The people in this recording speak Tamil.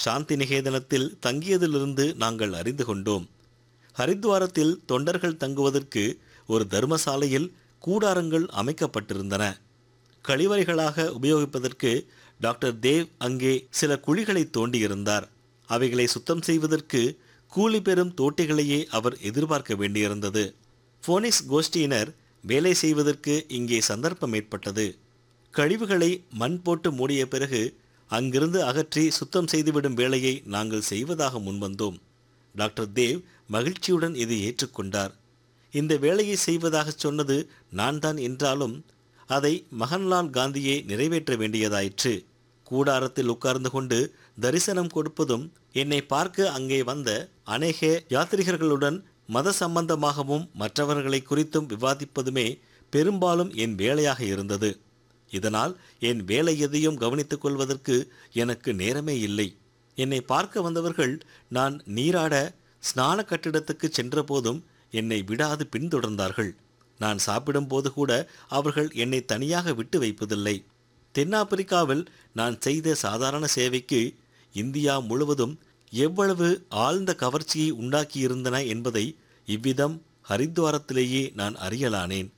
சாந்தி நிகேதனத்தில் தங்கியதிலிருந்து நாங்கள் அறிந்து கொண்டோம் ஹரித்வாரத்தில் தொண்டர்கள் தங்குவதற்கு ஒரு தர்மசாலையில் கூடாரங்கள் அமைக்கப்பட்டிருந்தன கழிவறைகளாக உபயோகிப்பதற்கு டாக்டர் தேவ் அங்கே சில குழிகளை தோண்டியிருந்தார் அவைகளை சுத்தம் செய்வதற்கு கூலி பெறும் தோட்டிகளையே அவர் எதிர்பார்க்க வேண்டியிருந்தது போனிக்ஸ் கோஷ்டியினர் வேலை செய்வதற்கு இங்கே சந்தர்ப்பம் ஏற்பட்டது கழிவுகளை மண் போட்டு மூடிய பிறகு அங்கிருந்து அகற்றி சுத்தம் செய்துவிடும் வேலையை நாங்கள் செய்வதாக முன்வந்தோம் டாக்டர் தேவ் மகிழ்ச்சியுடன் இதை ஏற்றுக்கொண்டார் இந்த வேலையை செய்வதாக சொன்னது நான் தான் என்றாலும் அதை மகன்லால் காந்தியே நிறைவேற்ற வேண்டியதாயிற்று கூடாரத்தில் உட்கார்ந்து கொண்டு தரிசனம் கொடுப்பதும் என்னை பார்க்க அங்கே வந்த அநேக யாத்ரிகர்களுடன் மத சம்பந்தமாகவும் மற்றவர்களை குறித்தும் விவாதிப்பதுமே பெரும்பாலும் என் வேலையாக இருந்தது இதனால் என் வேலை எதையும் கவனித்துக் கொள்வதற்கு எனக்கு நேரமே இல்லை என்னை பார்க்க வந்தவர்கள் நான் நீராட ஸ்நான கட்டிடத்துக்கு சென்றபோதும் என்னை விடாது பின்தொடர்ந்தார்கள் நான் சாப்பிடும்போது கூட அவர்கள் என்னை தனியாக விட்டு வைப்பதில்லை தென்னாப்பிரிக்காவில் நான் செய்த சாதாரண சேவைக்கு இந்தியா முழுவதும் எவ்வளவு ஆழ்ந்த கவர்ச்சியை உண்டாக்கியிருந்தன என்பதை இவ்விதம் ஹரித்வாரத்திலேயே நான் அறியலானேன்